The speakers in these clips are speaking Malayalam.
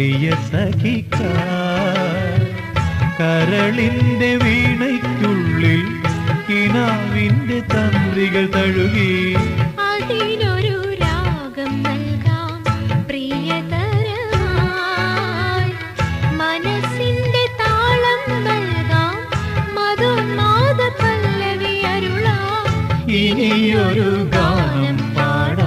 പ്രിയ സഖിക്ക കരളിന്റെ വീണയ്ക്കുള്ളിൽ കിനാവിന്റെ തന്ത്രികൾ തഴുകി അതിനൊരു രാഗം നൽകാം പ്രിയതരമായി മനസ്സിന്റെ താളം നൽകാം മധുമാത പല്ലവി അരുളാം ഇനിയൊരു ഗാനം പാടാ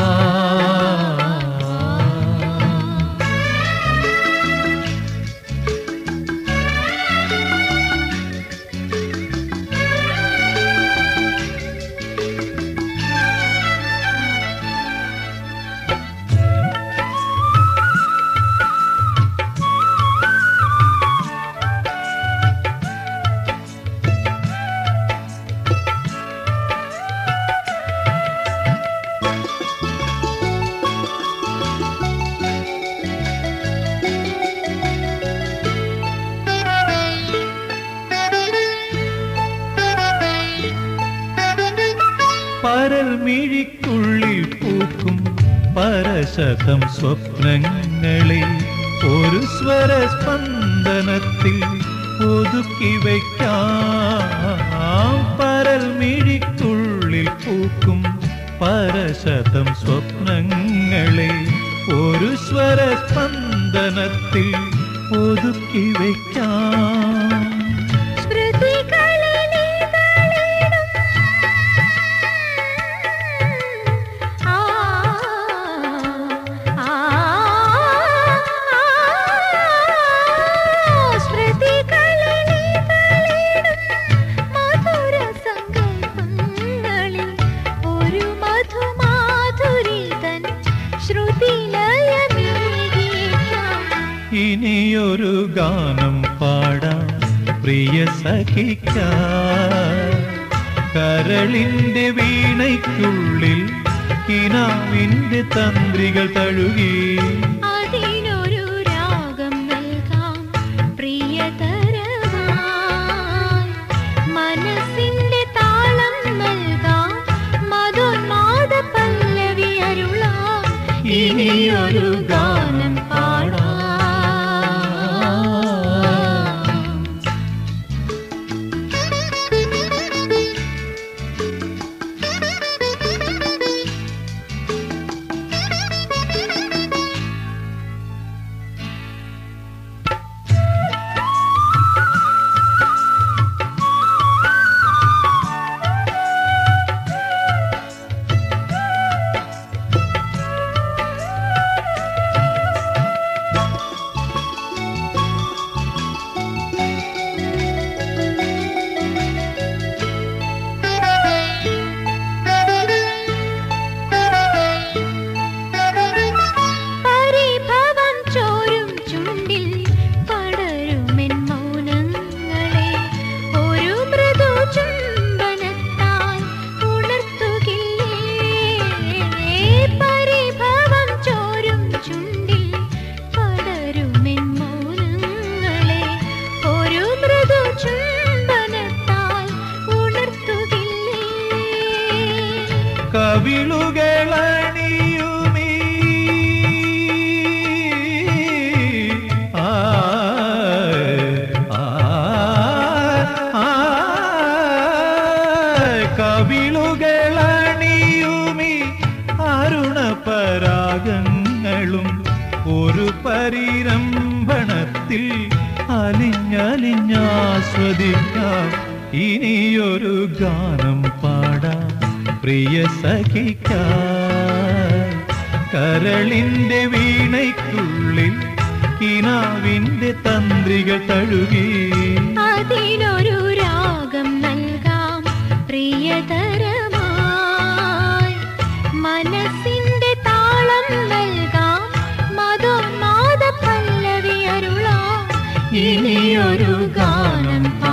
പരൽ മിഴിക്കുള്ളിൽ പൂക്കും പരശതം സ്വപ്നങ്ങളെ ഒരു സ്വരസ്പന്ദനത്തിൽ ഒതുക്കി വയ്ക്കാം പരൽ മിഴിക്കുള്ളിൽ പൂക്കും പരശതം സ്വപ്നങ്ങളെ ഒരു സ്വരസ്പന്ദനത്തിൽ ഒതുക്കി വയ്ക്കാം സ്മൃതികളിൽ ഇതളിടും ആ ആ സ്മൃതികളിൽ ഇതളിടും മധുര സങ്കൽപ്പങ്ങളിൽ ഒരു മധുമാധുരിതൻ ശ്രുതിലയമേകിയേക്കാം ഇനിയൊരു ഗാനം പാടാം പ്രിയ സഖിക്ക കരളിന്റെ വീണയ്ക്കുള്ളിൽ കിനാവിന്റെ തന്ത്രികൾ തഴുകി അതിനൊരു രാഗം നൽകാം പ്രിയതരമായി മനസ്സിന്റെ താളം നൽകാം മധുർമാത പല്ലവി അരുളാം ഇനിയൊരു ഗാനം പാടാം പരിഭവം ചോരും ചുണ്ടിൽ പടരുമെൻ മൗനങ്ങളെ ഒരു മൃദു ചുംബനത്താൽ ഉണർത്തുകില്ലേ പരിഭവം ചോരും ചുണ്ടിൽ പടരുമെൻ മൗനങ്ങളെ ഒരു മൃദു ചുംബനത്താൽ ഉണർത്തുകില്ലേ കവിളുകളണിയുമീ ആ, ആ, ആ, കവിളുകളണിയുമീ അരുണപരാഗങ്ങളും ഒരു പരിരംഭണത്തിൽ അലിഞ്ഞലിഞ്ഞാസ്വദിക്കാം ഇനിയൊരു ഗാനം പാടാം പ്രിയ സഖിക്ക കരളിന്റെ വീണയ്ക്കുള്ളിൽ കിനാവിന്റെ തന്ത്രികൾ തഴുകി അതിനൊരു രാഗം നൽകാം പ്രിയതരമായി മനസ്സിന്റെ താളം നൽകാം മധുമാത പല്ലവി അരുളാം ഇനിയൊരു ഗാനം